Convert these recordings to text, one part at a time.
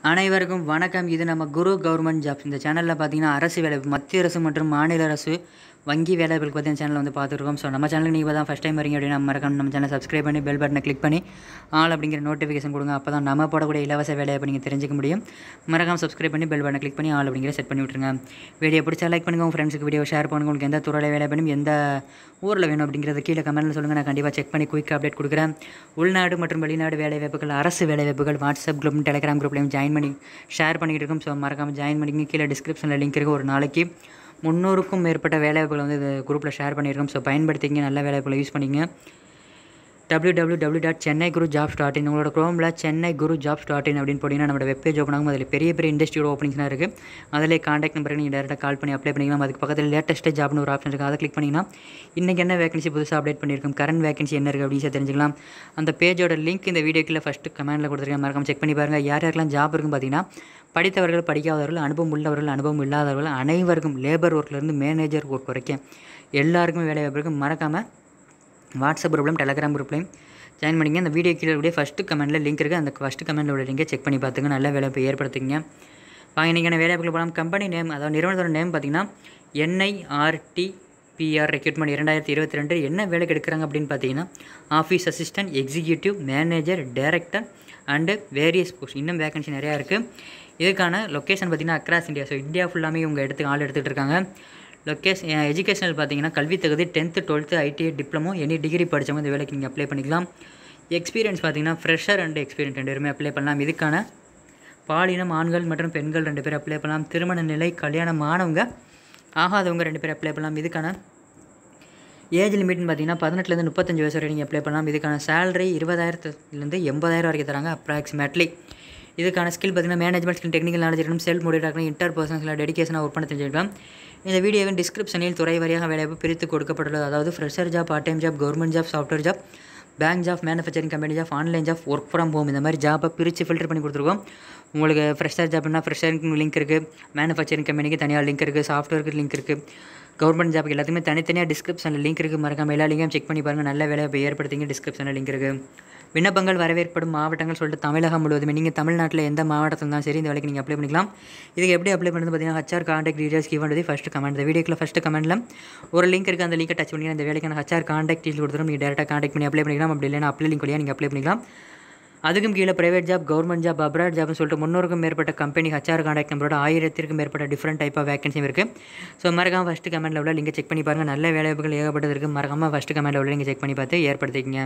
அனைவருக்கும் வணக்கம் இது நம்ம குரு கவர்மெண்ட் ஜாப்ஸ் இந்த சேனலில் பார்த்தீங்கன்னா அரசு வேலை மத்திய அரசு மற்றும் மாநில அரசு வங்கி வேலைகளுக்கு பற்றி சேனலில் வந்து பார்த்துருக்கோம் ஸோ நம்ம சேனலுக்கு நீங்கள் தான் ஃபஸ்ட் டைம் வரீங்க அப்படின்னா மறக்காம நம்ம சேனல் சப்ஸ்கிரைப் பண்ணி பெல் பட்டனை கிளிக் பண்ணி ஆல் அப்படிங்கிற நோட்டிஃபிகேஷன் கொடுங்க அப்போ தான் நம்ம போடக்கூடிய இலவச வேலையை இப்போ நீங்கள் தெரிஞ்சுக்க முடியும் மறக்காம சப்ஸ்கிரைப் பண்ணி பெல் பட்டனை கிளிக் பண்ணி ஆல் அப்படிங்கிற செட் பண்ணி விட்ருங்க வீடியோ பிடிச்சா லைக் பண்ணுங்கள் உங்கள் ஃப்ரெண்ட்ஸுக்கு வீடியோ ஷேர் பண்ணுங்க உங்களுக்கு எந்த துறையில் வேலை வேணும் எந்த ஊரில் வேணும் அப்படிங்கிறத கீழே கமெண்ட்டில் சொல்லுங்கள் நான் கண்டிப்பாக செக் பண்ணி குயிக் அப்டேட் கொடுக்குறேன் உள்நாடு மற்றும் வெளிநாடு வேலைவாய்ப்புகள் அரசு வேலைவாய்ப்புகள் வாட்ஸ்அப் குரூப் டெலிகிராம் குரூப்லையும் ஜாயின் பண்ணி ஷேர் பண்ணிக்கிட்டு இருக்கோம் ஸோ மறக்காமல் ஜாயின் பண்ணிங்க கீழே டிஸ்கிரிப்ஷனில் லிங்க் இருக்குது ஒரு நாளைக்கு முந்நூறுக்கும் மேற்பட்ட வேலைவாய்ப்புகள் வந்து இது குரூப்பில் ஷேர் பண்ணியிருக்கோம் ஸோ பயன்படுத்திங்க நல்ல வேலைவாய்ப்புகளை யூஸ் பண்ணிங்க W W W dot Chennai Guru jobs dot in உங்களோட குரோமில் Chennai Guru jobs dot in அப்படின்னு போட்டிங்கன்னா நம்மளோட வெப்பேஜ் ஓப்பன் ஆகும் அதில் பெரிய பெரிய இண்டஸ்ட்ரியோட ஓப்பனிங்ஸ்லாம் இருக்குது அதிலே காண்டாக்ட் நம்பருக்கு நீங்கள் டேரெக்டாக கால் பண்ணி அப்ளை பண்ணிக்கலாம் அதுக்கு பக்கத்தில் லேட்டஸ்ட் ஜாப்னு ஒரு ஆப்ஷன் இருக்குது அதை கிளிக் பண்ணிங்கன்னா இன்றைக்கி என்ன வேகன்சி புதுசாக அப்டேட் பண்ணியிருக்கோம் கரண்ட் வேகன்சி என்ன இருக்குது அப்படின்னு சொல்லி தெரிஞ்சுக்கலாம் அந்த பேஜோட லிங்க் இந்த வீடியோக்கில் ஃபஸ்ட்டு கமெண்ட்டில் கொடுத்துருக்கேன் மறக்காம செக் பண்ணி பாருங்கள் யார் யாருக்கெல்லாம் ஜாப் இருக்குன்னு பார்த்தீங்கன்னா படித்தவர்கள் படிக்காதவர்கள் அனுபவம் உள்ளவர்கள் அனுபவம் இல்லாதவர்கள் அனைவருக்கும் லேபர் ஒர்க்லேருந்து மேனேஜர் ஒர்க் வரைக்கும் எல்லாருக்குமே வேலை வாய்ப்பு இருக்குது மறக்காமல் வாட்ஸ்அப் குரூப்லையும் டெலகிராம் குரூப்லையும் ஜாயின் பண்ணிங்க அந்த வீடியோ கீழே கூட ஃபஸ்ட்டு கமெண்ட்டில் லிங்க் இருக்குது அந்த ஃபஸ்ட்டு கமெண்ட்டில் உள்ள லிங்கை செக் பண்ணி பார்த்துங்க நல்ல வேலைவாய்ப்பு ஏற்படுத்திங்க வாங்க இன்றைக்கான வேலைவாய்ப்புகள் போகலாம் கம்பெனி நேம் அதாவது நிறுவனத்தோட நேம் பார்த்தீங்கன்னா என்ஐஆர்டி பிஆர் ரெக்ரூட்மெண்ட் இரண்டாயிரத்தி இருபத்தி ரெண்டு என்ன வேலைக்கு எடுக்கிறாங்க அப்படின்னு பார்த்தீங்கன்னா office assistant executive manager director and various post இன்னும் வேகன்சி நிறையா இருக்குது இதுக்கான லொக்கேஷன் பார்த்தீங்கன்னா அக்ராஸ் இந்தியா ஸோ இந்தியா ஃபுல்லாமே இவங்க எடுத்து ஆள் எடுத்துகிட்டு இருக்காங்க லொக்கேஷன் எஜுகேஷனல் பார்த்தீங்கன்னா கல்வி தகுதி tenth twelfth ITI diploma any degree படித்தவங்க இந்த வேலைக்கு நீங்கள் அப்ளை பண்ணிக்கலாம் எக்ஸ்பீரியன்ஸ் பார்த்தீங்கன்னா ஃப்ரெஷர் அண்ட் எக்ஸ்பீரியன்ஸ் ரெண்டு பேருமே அப்ளை பண்ணலாம் இதுக்கான பாலினம் ஆண்கள் மற்றும் பெண்கள் ரெண்டு பேர் அப்ளை பண்ணலாம் திருமண நிலை கல்யாணம் ஆனவங்க ஆகாதவங்க ரெண்டு பேர் அப்ளை பண்ணலாம் இதுக்கான ஏஜ் லிமிட்னு பார்த்தீங்கன்னா பதினெட்டுலேருந்து முப்பத்தஞ்சு வயசு வரை நீங்கள் அப்ளை பண்ணலாம் இதுக்கான சேலரி இருபதாயிரத்துலேருந்து எண்பதாயிரம் வரைக்கும் தராங்க அப்ராக்சிமேட்லி இதுக்கான ஸ்கில் பார்த்தீங்கன்னா மேனேஜ்மெண்ட் ஸ்கில் டெக்னிக்கல் நாலேஜ் இருக்கணும் செல்ஃப் மோட்டிவேட் இருக்கணும் இன்டர் பர்சனல் டெடிகேஷனாக ஒர்க் பண்ண தெரிஞ்சுக்கலாம் இந்த வீடியோவின் டிஸ்கிரிப்ஷனில் துறை வாரியாக வேலைவாய்ப்பு பிரித்து கொடுக்கப்பட்டுள்ளது அதாவது fresher job part time job government job software job bank job manufacturing company job online job work from home இந்த மாதிரி ஜாப்பை பிரித்து ஃபில்டர் பண்ணி கொடுத்துருக்கோம் உங்களுக்கு ஃப்ரெஷர் ஜாப்னா ஃப்ரெஷருக்கு லிங்க் இருக்குது மேனுஃபேக்சரிங் கம்பெனிக்கு தனியாக லிங்க் இருக்குது சாஃப்ட்வேருக்கு லிங்க் இருக்குது கவர்மெண்ட் ஜாப்க்கு எல்லாத்துக்குமே தனித்தனியாக டிஸ்கிரிப்ஷனில் லிங்க் இருக்குது மறக்காம எல்லா லிங்கையும் செக் பண்ணி பாருங்கள் நல்ல வேலையை ஏற்படுத்திங்க டிஸ்கிரிப்ஷனில் லிங்க் இருக்குது விண்ணப்பங்கள் வரவேற்படும் மாவட்டங்கள் சொல்லிட்டு தமிழகம் முழுவதுமே நீங்கள் தமிழ்நாட்டில் எந்த மாவட்டத்தில் இருந்தாலும் சரி இந்த வேலைக்கு நீங்கள் அப்ளை பண்ணிக்கலாம் இதுக்கு எப்படி அப்ளை பண்ணுறது பார்த்தீங்கன்னா ஹச்ஆர் காண்டாக்ட் டீடைல்ஸ் கிவன் வந்து ஃபஸ்ட்டு கமெண்ட் இந்த வீடியோக்கில் ஃபஸ்ட்டு கமெண்ட்டில் ஒரு லிங்க் இருக்குது அந்த லிங்கை டச் பண்ணி இந்த வேலைக்கான ஹச்ஆர் காண்டாக்ட் டீல் கொடுத்துரும் நீங்கள் டேரெக்டாக காண்டாக்ட் பண்ணி அப்ளை பண்ணிக்கலாம் அப்படி இல்லைனா அப்ளை லிங்க் வழியாக நீங்கள் அப்ளை பண்ணிக்கலாம் அதுக்கும் கீழே private job government job abroad ஜாப்னு சொல்லிட்டு முன்னூறுக்கும் மேற்பட்ட கம்பெனி ஹச்ஆர் காண்டாக்ட் நம்பரோட ஆயிரத்திற்கும் மேற்பட்ட டிஃப்ரெண்ட் டைப் ஆஃப் வேகன்சியும் இருக்குது ஸோ மறக்காமல் ஃபஸ்ட்டு கமெண்ட்டில் உள்ள லிங்கை செக் பண்ணி பாருங்கள் நல்ல வேலைவாய்ப்புகள் ஏகப்பட்டது இருக்குது மறக்காமல் ஃபஸ்ட்டு கமெண்ட்டில் உள்ள லிங்கை செக் பண்ணி பார்த்து ஏற்படுத்திக்கங்க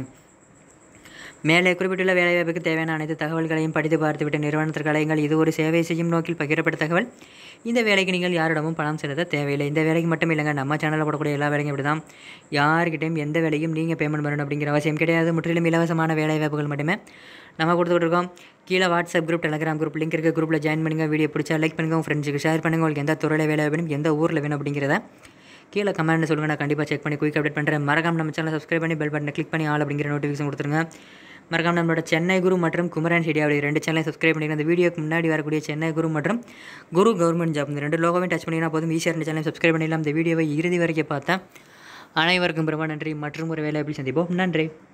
மேலே குறிப்பிட்டுள்ள வேலைவாய்ப்புக்கு தேவையான அனைத்து தகவல்களையும் படித்து பார்த்துவிட்ட நிறுவனத்திற்கு அலையுங்கள் இது ஒரு சேவை செய்யும் நோக்கில் பகிரப்பட்ட தகவல் இந்த வேலைக்கு நீங்கள் யாரிடமும் பணம் செலுத்த தேவையில்லை இந்த வேலைக்கு மட்டும் இல்லைங்க நம்ம சேனலில் போடக்கூடிய எல்லா வேலையும் இப்படி தான் யார்கிட்டையும் எந்த வேலையும் நீங்கள் பேமெண்ட் பண்ணணும் அப்படிங்கிற அவசியம் கிடையாது முற்றிலும் இலவசமான வேலைவாய்ப்புகள் மட்டுமே நம்ம கொடுத்துட்டு இருக்கோம் கீழே WhatsApp group Telegram group link இருக்க குரூப்பில் ஜாயின் பண்ணுங்கள் வீடியோ பிடிச்சா லைக் பண்ணுங்கள் உங்கள் ஃப்ரெண்ட்ஸுக்கு ஷேர் பண்ணுங்கள் உங்களுக்கு எந்த துறையில் வேலை வேணும் எந்த ஊரில் வேணும் அப்படிங்கிறத கீழே கமெண்ட்டில் சொல்லுங்கள் நான் கண்டிப்பாக செக் பண்ணி குயிக் அப்டேட் பண்ணுறேன் மறக்காம நம்ம சேனலை சப்ஸ்கிரைப் பண்ணி பெல் பட்டனை கிளிக் பண்ணி ஆல் அப்படிங்கிற நோட்டிஃபிகேஷன் கொடுத்துருங்க மறக்காம நம்மளோட சென்னை குரு மற்றும் குமரன் செடி அப்படி ரெண்டு சேனலை சப்ஸ்கிரைப் பண்ணிக்கிறேன் அந்த வீடியோக்கு முன்னாடி வரக்கூடிய சென்னை குரு மற்றும் குரு கவர்மெண்ட் ஜாப் இந்த ரெண்டு லோகமே டச் பண்ணிங்கன்னா போதும் ஈஸியாக ரெண்டு சேனலை சப்ஸ்கிரைப் பண்ணிடலாம் இந்த வீடியோவை இறுதி வரைக்கும் பார்த்தேன் அனைவருக்கும் ரொம்ப நன்றி மற்றும் ஒரு வேலை எப்படி சந்திப்போம் நன்றி